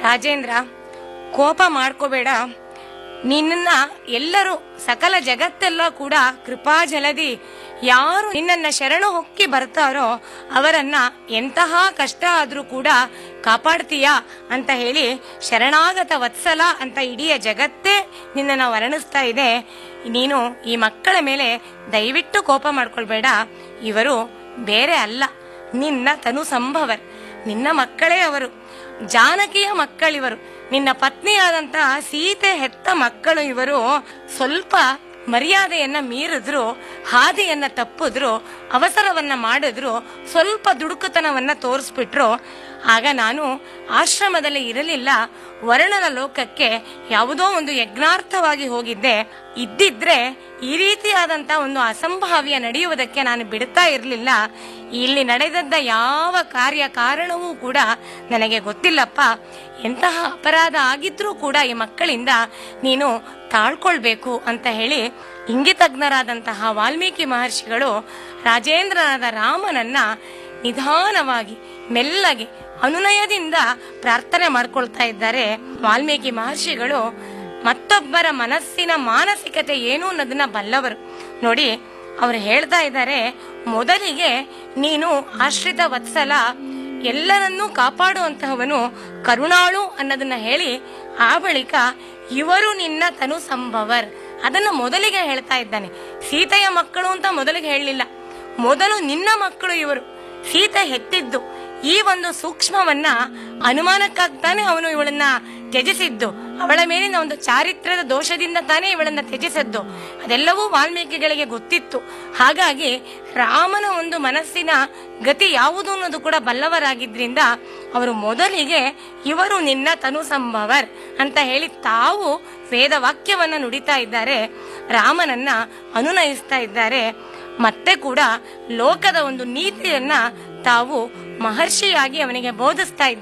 ರಾಜೇಂದ್ರ ಕೋಪ ಮಾಡ್ಕೋಬೇಡ ನಿನ್ನ ಎಲ್ಲರೂ ಸಕಲ ಜಗತ್ತೆಲ್ಲ ಕೂಡ ಕೃಪಾ ಜಲದಿ ಯಾರು ನಿನ್ನನ್ನ ಶರಣು ಹೊಕ್ಕಿ ಬರ್ತಾರೋ ಅವರನ್ನ ಎಂತಹ ಕಷ್ಟ ಆದ್ರೂ ಕೂಡ ಕಾಪಾಡ್ತೀಯಾ ಅಂತ ಹೇಳಿ ಶರಣಾಗತ ವತ್ಸಲ ಅಂತ ಇಡೀ ಜಗತ್ತೇ ನಿನ್ನನ್ನು ವರ್ಣಿಸ್ತಾ ಇದೆ ನೀನು ಈ ಮಕ್ಕಳ ಮೇಲೆ ದಯವಿಟ್ಟು ಕೋಪ ಮಾಡ್ಕೊಳ್ಬೇಡ ಇವರು ಬೇರೆ ಅಲ್ಲ ನಿನ್ನ ತನು ಸಂಭವರ್ ನಿನ್ನ ಮಕ್ಕಳೇ ಅವರು ಜಾನಕಿಯ ಮಕ್ಕಳಿವರು ನಿನ್ನ ಪತ್ನಿಯಾದಂತಹ ಸೀತೆ ಹೆತ್ತ ಮಕ್ಕಳು ಇವರು ಸ್ವಲ್ಪ ಮರ್ಯಾದೆಯನ್ನ ಮೀರಿದ್ರು ಹಾದಿಯನ್ನ ತಪ್ಪಿದ್ರು ಅವಸರವನ್ನ ಮಾಡಿದ್ರು ಸ್ವಲ್ಪ ದುಡುಕುತನವನ್ನ ತೋರಿಸ್ಬಿಟ್ರು ಆಗ ನಾನು ಆಶ್ರಮದಲ್ಲಿ ಇರಲಿಲ್ಲ ವರ್ಣನ ಲೋಕಕ್ಕೆ ಯಾವುದೋ ಒಂದು ಯಜ್ಞಾರ್ಥವಾಗಿ ಹೋಗಿದ್ದೆ ಇದ್ದಿದ್ರೆ ಈ ರೀತಿಯಾದಂತ ಒಂದು ಅಸಂಭಾವ್ಯ ನಡೆಯುವುದಕ್ಕೆ ನಾನು ಬಿಡ್ತಾ ಇರಲಿಲ್ಲ ಇಲ್ಲಿ ನಡೆದದ್ದ ಯಾವ ಕಾರ್ಯ ಕಾರಣವೂ ಕೂಡ ನನಗೆ ಗೊತ್ತಿಲ್ಲಪ್ಪ ಎಂತಹ ಅಪರಾಧ ಆಗಿದ್ರೂ ಕೂಡ ಈ ಮಕ್ಕಳಿಂದ ನೀನು ತಾಳ್ಕೊಳ್ಬೇಕು ಅಂತ ಹೇಳಿ ಇಂಗಿತಜ್ಞರಾದಂತಹ ವಾಲ್ಮೀಕಿ ಮಹರ್ಷಿಗಳು ರಾಜೇಂದ್ರನಾದ ರಾಮನನ್ನ ನಿಧಾನವಾಗಿ ಮೆಲ್ಲಗೆ ಅನುನಯದಿಂದ ಪ್ರಾರ್ಥನೆ ಮಾಡ್ಕೊಳ್ತಾ ಇದ್ದಾರೆ ವಾಲ್ಮೀಕಿ ಮಹರ್ಷಿಗಳು ಮತ್ತೊಬ್ಬರ ಮನಸ್ಸಿನ ಮಾನಸಿಕತೆ ಏನು ಅನ್ನೋದನ್ನ ಬಲ್ಲವರು ನೋಡಿ ಅವ್ರು ಹೇಳ್ತಾ ಇದ್ದಾರೆ ಮೊದಲಿಗೆ ನೀನು ಆಶ್ರಿತ ವತ್ಸಲ ಎಲ್ಲರನ್ನೂ ಕಾಪಾಡುವಂತಹವನು ಕರುಣಾಳು ಅನ್ನೋದನ್ನ ಹೇಳಿ ಆ ಬಳಿಕ ಇವರು ನಿನ್ನ ತನು ಸಂಭವರ್ ಅದನ್ನ ಮೊದಲಿಗೆ ಹೇಳ್ತಾ ಇದ್ದಾನೆ ಸೀತೆಯ ಮಕ್ಕಳು ಅಂತ ಮೊದಲಿಗೆ ಹೇಳಲಿಲ್ಲ ಮೊದಲು ನಿನ್ನ ಮಕ್ಕಳು ಇವರು ಸೀತೆ ಹೆತ್ತಿದ್ದು ಈ ಒಂದು ಸೂಕ್ಷ್ಮವನ್ನ ಅನುಮಾನಕ್ಕಾಗ್ತಾನೆ ಅವನು ಇವಳನ್ನ ತ್ಯಜಿಸಿದ್ದು ಅವಳ ಮೇಲಿನ ಒಂದು ಚಾರಿತ್ರ್ಯದ ದೋಷದಿಂದ ತಾನೇ ಇವಳನ್ನ ತ್ಯಜಿಸಿದ್ದು ಅದೆಲ್ಲವೂ ವಾಲ್ಮೀಕಿಗಳಿಗೆ ಗೊತ್ತಿತ್ತು ಹಾಗಾಗಿ ರಾಮನ ಒಂದು ಮನಸ್ಸಿನ ಗತಿ ಯಾವುದು ಅನ್ನೋದು ಕೂಡ ಬಲ್ಲವರಾಗಿದ್ರಿಂದ ಅವರು ಮೊದಲಿಗೆ ಇವರು ನಿನ್ನ ತನು ಸಂಭವರ್ ಅಂತ ಹೇಳಿ ತಾವು ವೇದ ವಾಕ್ಯವನ್ನ ನುಡಿತಾ ಇದ್ದಾರೆ ರಾಮನನ್ನ ಅನುನಯಿಸ್ತಾ ಇದ್ದಾರೆ ಮತ್ತೆ ಕೂಡ ಲೋಕದ ಒಂದು ನೀತಿಯನ್ನ ತಾವು ಮಹರ್ಷಿಯಾಗಿ ಅವನಿಗೆ ಬೋಧಿಸ್ತಾ ಇದ್ದಾರೆ